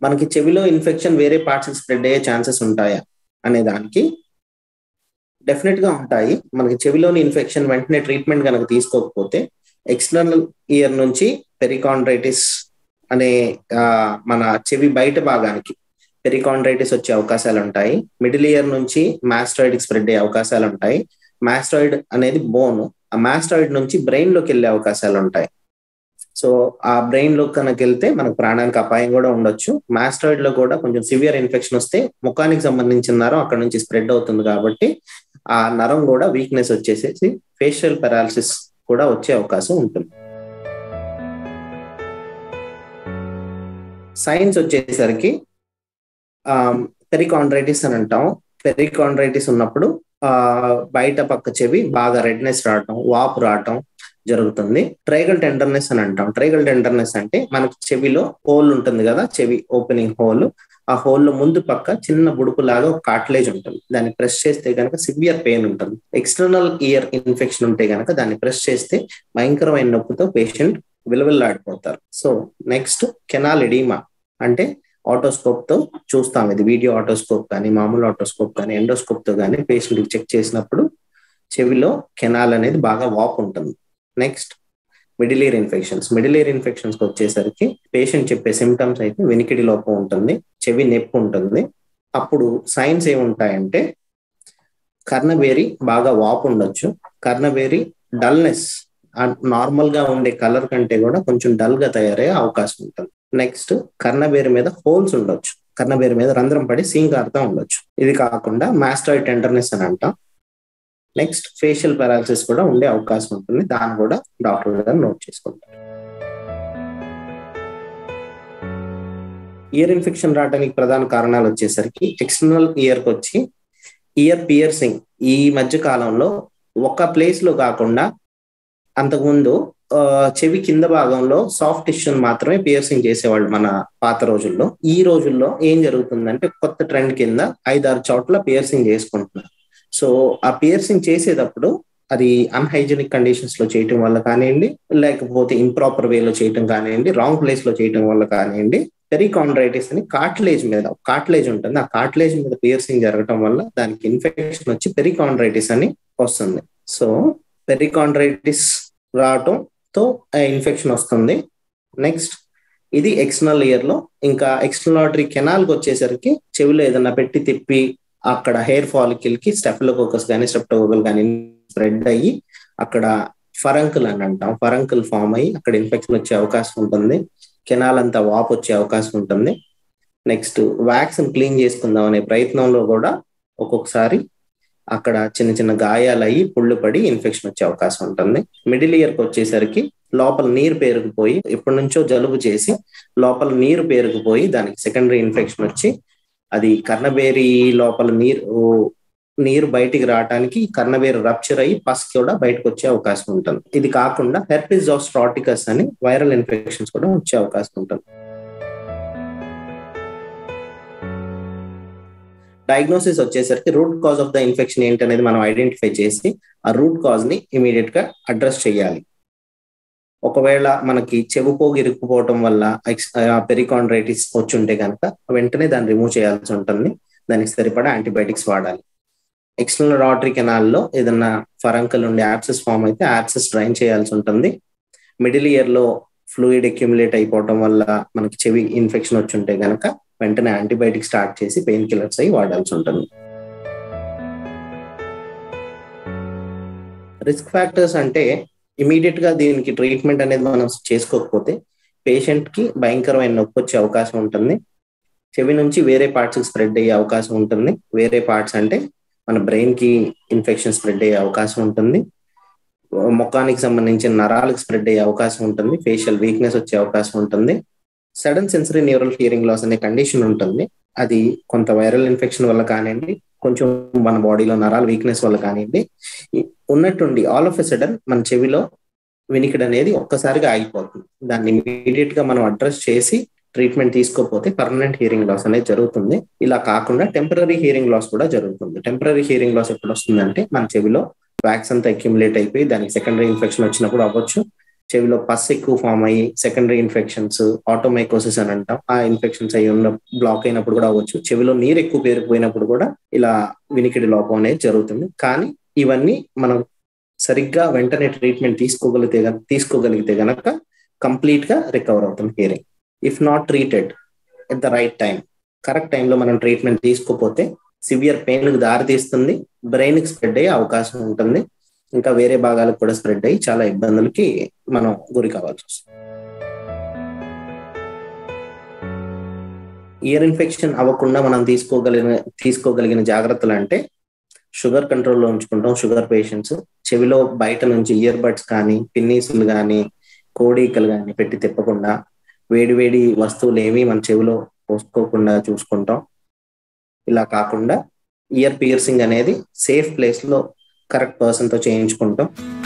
మనకి చెవిలో ఇన్ఫెక్షన్ వేరే పార్ట్స్ స్ప్రెడ్ అయ్యే ఛాన్సెస్ ఉంటాయా అనే దానికి డెఫినెట్ గా ఉంటాయి మనకి చెవిలోని ఇన్ఫెక్షన్ వెంటనే ట్రీట్మెంట్ కనుక తీసుకోకపోతే ఎక్స్టర్నల్ ఇయర్ నుంచి పెరికాండ్రైటిస్ అనే మన చెవి బయట భాగానికి పెరికాండ్రైటిస్ వచ్చే అవకాశాలు ఉంటాయి మిడిల్ ఇయర్ నుంచి మాస్ట్రాయిడ్ స్ప్రెడ్ అయ్యే అవకాశాలు ఉంటాయి మాస్ట్రాయిడ్ అనేది బోన్ ఆ మాస్ట్రాయిడ్ నుంచి బ్రెయిన్ లోకి వెళ్ళే అవకాశాలు ఉంటాయి సో ఆ బ్రెయిన్ లో కనుక వెళ్తే మనకు ప్రాణానికి అపాయం కూడా ఉండొచ్చు మాస్ట్రాయిడ్ లో కూడా కొంచెం సివియర్ ఇన్ఫెక్షన్ వస్తే ముఖానికి సంబంధించిన నరం అక్కడ నుంచి స్ప్రెడ్ అవుతుంది కాబట్టి ఆ నరం కూడా వీక్నెస్ వచ్చేసేసి ఫేషియల్ పెరాలసిస్ కూడా వచ్చే అవకాశం ఉంటుంది సైన్స్ వచ్చేసరికి పెరికాండ్రైటిస్ అని అంటాం పెరికాండ్రైటిస్ ఉన్నప్పుడు ఆ బయట పక్క చెవి బాగా రెడ్నెస్ రావటం వాపు రావటం జరుగుతుంది ట్రైగల్ టెండర్నెస్ అని అంటాం ట్రైగల్ టెండర్నెస్ అంటే మనకి చెవిలో హోల్ ఉంటుంది కదా చెవి ఓపెనింగ్ హోల్ ఆ హోల్ లో ముందు పక్క చిన్న బుడుపు లాగా ఒక కాట్లేజ్ ఉంటుంది దాన్ని ప్రెస్ చేస్తే కనుక సివియర్ పెయిన్ ఉంటుంది ఎక్స్టర్నల్ ఇయర్ ఇన్ఫెక్షన్ ఉంటే కనుక దాన్ని ప్రెస్ చేస్తే భయంకరమైన నొప్పితో పేషెంట్ విలువల్లాడిపోతారు సో నెక్స్ట్ కెనాల్ ఎడీమా అంటే ఆటోస్కోప్ తో చూస్తాం ఇది వీడియో ఆటోస్కోప్ కానీ మామూలు ఆటోస్కోప్ కానీ ఎండోస్కోప్ తో కానీ పేషెంట్ చెక్ చేసినప్పుడు చెవిలో కెనాల్ అనేది బాగా వాప్ ఉంటుంది next middle ear infections middle ear infections వచ్చేసరికి పేషెంట్ చెప్పే సిమ్టమ్స్ అయితే వెనికిడి లోపం ఉంటుంది చెవి నొప్పి ఉంటుంది అప్పుడు సైన్స్ ఏముంటాయంటే కర్ణబేరి బాగా వాపు ఉండొచ్చు కర్ణబేరి డల్నెస్ నార్మల్ గా ఉండే కలర్ కంటే కూడా కొంచెం డల్ గా తయారయ్యే అవకాశం ఉంటుంది నెక్స్ట్ కర్ణబేరి మీద హోల్స్ ఉండొచ్చు కర్ణబేరి మీద రంధ్రం పడి సీంగారుతా ఉండొచ్చు ఇది కాకుండా మాస్టాయిడ్ టెండర్నెస్ అని అంటాం నెక్స్ట్ ఫేషియల్ పారాలసిస్ కూడా ఉండే అవకాశం ఉంటుంది దాన్ని కూడా డాక్టర్ గారు నోట్ చేసుకుంటారు ఇయర్ ఇన్ఫెక్షన్ రావడానికి ప్రధాన కారణాలు వచ్చేసరికి ఎక్స్టర్నల్ ఇయర్కి వచ్చి ఇయర్ పియర్సింగ్ ఈ మధ్య కాలంలో ఒక ప్లేస్ లో కాకుండా అంతకుముందు చెవి కింద భాగంలో సాఫ్ట్ టిష్యూ మాత్రమే పియర్సింగ్ చేసేవాళ్ళు మన పాత రోజుల్లో ఈ రోజుల్లో ఏం జరుగుతుందంటే కొత్త ట్రెండ్ కింద ఐదారు చోట్ల పియర్సింగ్ చేసుకుంటున్నారు సో ఆ పియర్సింగ్ చేసేటప్పుడు అది అన్హైజీనిక్ కండిషన్స్ లో చేయటం వల్ల కానివ్వండి లేకపోతే ఇంప్రాపర్ వేలో చేయటం కానివ్వండి రాంగ్ ప్లేస్ లో చేయటం వల్ల కానివ్వండి పెరికాండ్రైటిస్ అని కాట్లేజ్ మీద కాట్లేజ్ ఉంటుంది ఆ కాట్లేజ్ మీద పియర్సింగ్ జరగటం వల్ల దానికి ఇన్ఫెక్షన్ వచ్చి పెరికాండ్రైటిస్ అని వస్తుంది సో పెరికాండ్రైటిస్ రావటంతో ఇన్ఫెక్షన్ వస్తుంది నెక్స్ట్ ఇది ఎక్స్టర్నల్ ఇయర్ లో ఇంకా ఎక్స్టర్నల్ ఆర్టరీ కెనాల్కి వచ్చేసరికి చెవిలో ఏదన్నా పెట్టి తిప్పి అక్కడ హెయిర్ ఫాలికిల్ కి స్టెఫ్లోకోకస్ కానీ స్టెప్టోకోకల్ కానీ స్ప్రెడ్ అయ్యి అక్కడ ఫరంకుల్ అని అంటాం ఫరంకుల్ ఫామ్ అయ్యి అక్కడ ఇన్ఫెక్షన్ వచ్చే అవకాశం ఉంటుంది కెనాల్ అంతా వాప్ వచ్చే అవకాశం ఉంటుంది నెక్స్ట్ వ్యాక్సిన్ క్లీన్ చేసుకుందాం అనే ప్రయత్నంలో కూడా ఒక్కొక్కసారి అక్కడ చిన్న చిన్న గాయాలు అయ్యి పుళ్ళు పడి ఇన్ఫెక్షన్ వచ్చే అవకాశం ఉంటుంది మిడిల్ ఇయర్కి వచ్చేసరికి లోపల నీరు పేరుకుపోయి ఎప్పటి నుంచో జలుబు చేసి లోపల నీరు పేరుకుపోయి దానికి సెకండరీ ఇన్ఫెక్షన్ వచ్చి అది కర్ణబేరి లోపల నీరు నీరు బయటికి రావడానికి కర్ణబేరు రప్చర్ అయ్యి పస్ కూడా బయటకు వచ్చే అవకాశం ఉంటుంది ఇది కాకుండా హెర్పిస్ ఆఫ్ స్ట్రాటికస్ అని వైరల్ ఇన్ఫెక్షన్స్ కూడా వచ్చే అవకాశం ఉంటుంది డయాగ్నోసిస్ వచ్చేసరికి root cause of the infection ఏంటి అనేది మనం ఐడెంటిఫై చేసి ఆ రూట్ కాజ్ ని ఇమీడియట్ గా అడ్రస్ చేయాలి ఒకవేళ మనకి చెవుపోగు ఇరుక్కుపోవటం వల్ల పెరికాండ్రైటిస్ వచ్చి ఉంటే కనుక వెంటనే దాన్ని రిమూవ్ చేయాల్సి ఉంటుంది దానికి సరిపడా యాంటీబయాటిక్స్ వాడాలి ఎక్స్టర్నల్ ఆర్టరీ కెనాల్లో ఏదన్నా ఫరంకల్ ఉండే యాప్సెస్ ఫామ్ అయితే యాప్సెస్ డ్రైన్ చేయాల్సి ఉంటుంది మిడిల్ ఇయర్ లో ఫ్లూయిడ్ అక్యుములేట్ అయిపోవటం వల్ల మనకి చెవి ఇన్ఫెక్షన్ వచ్చి ఉంటే కనుక వెంటనే యాంటీబయాటిక్ స్టార్ట్ చేసి పెయిన్ కిల్లర్స్ అయి వాడాల్సి ఉంటుంది రిస్క్ ఫ్యాక్టర్స్ అంటే ఇమీడియట్ గా దీనికి ట్రీట్మెంట్ అనేది మనం చేసుకోకపోతే పేషెంట్ కి భయంకరమైన నొప్పి వచ్చే అవకాశం ఉంటుంది చెవి నుంచి వేరే పార్ట్స్ స్ప్రెడ్ అయ్యే అవకాశం ఉంటుంది వేరే పార్ట్స్ అంటే మన బ్రెయిన్ కి ఇన్ఫెక్షన్ స్ప్రెడ్ అయ్యే అవకాశం ఉంటుంది ముఖానికి సంబంధించిన నరాలకు స్ప్రెడ్ అయ్యే అవకాశం ఉంటుంది ఫేషియల్ వీక్నెస్ వచ్చే అవకాశం ఉంటుంది sudden sensory neural hearing loss అనే కండిషన్ ఉంటుంది అది కొంత వైరల్ ఇన్ఫెక్షన్ వల్ల కానివ్వండి కొంచెం మన బాడీలో నరాల వీక్నెస్ వల్ల కానివ్వండి ఉన్నట్టుండి ఆల్ ఆఫ్ ఎ సడన్ మన చెవిలో వినికిడ్ అనేది ఒక్కసారిగా ఆగిపోతుంది దాన్ని ఇమీడియట్ గా మనం అడ్రస్ చేసి ట్రీట్మెంట్ తీసుకోకపోతే పర్మనెంట్ హియరింగ్ లాస్ అనేది జరుగుతుంది ఇలా కాకుండా టెంపరీ హియరింగ్ లాస్ కూడా జరుగుతుంది టెంపరీ హియరింగ్ లాస్ ఎప్పుడు వస్తుందంటే మన చెవిలో వ్యాక్స్ అంతా అక్యుములేట్ అయిపోయి దానికి సెకండరీ ఇన్ఫెక్షన్ వచ్చినప్పుడు అవ్వచ్చు చెవిలో పస్ ఎక్కువ ఫామ్ అయ్యి సెకండరీ ఇన్ఫెక్షన్స్ ఆటోమైకోసిస్ అని అంటాం ఆ ఇన్ఫెక్షన్స్ అయ్యి ఉన్న బ్లాక్ అయినప్పుడు కూడా అవ్వచ్చు చెవిలో నీరు ఎక్కువ పేరుకుపోయినప్పుడు కూడా ఇలా వినికిడి లోపం అనేది జరుగుతుంది కానీ ఇవన్నీ మనం సరిగ్గా వెంటనే ట్రీట్మెంట్ తీసుకోగలిగితే తీసుకోగలిగితే గనక కంప్లీట్ గా రికవర్ అవుతుంది hearing if not treated at the right time correct టైంలో మనం ట్రీట్మెంట్ తీసుకోపోతే సివియర్ పెయిన్ కి దారి తీస్తుంది బ్రెయిన్ కి స్ప్రెడ్ అయ్యే అవకాశం ఉంటుంది ఇంకా వేరే భాగాలకు కూడా స్ప్రెడ్ అయ్యి చాలా ఇబ్బందులకి మనం గురి కావాల్సి వస్తుంది ఇయర్ ఇన్ఫెక్షన్ అవ్వకుండా మనం తీసుకోగలిగిన తీసుకోగలిగిన జాగ్రత్తలు అంటే షుగర్ కంట్రోల్లో ఉంచుకుంటాం షుగర్ పేషెంట్స్ చెవిలో బయట నుంచి ఇయర్ బడ్స్ కానీ పిన్నీసులు కానీ కోడీకలు కానీ పెట్టి తిప్పకుండా వేడి వేడి వస్తువులు ఏవి మన చెవిలో పోసుకోకుండా చూసుకుంటాం ఇలా కాకుండా ఇయర్ పియర్సింగ్ అనేది సేఫ్ ప్లేస్ లో కరెక్ట్ పర్సన్ తో చేయించుకుంటాం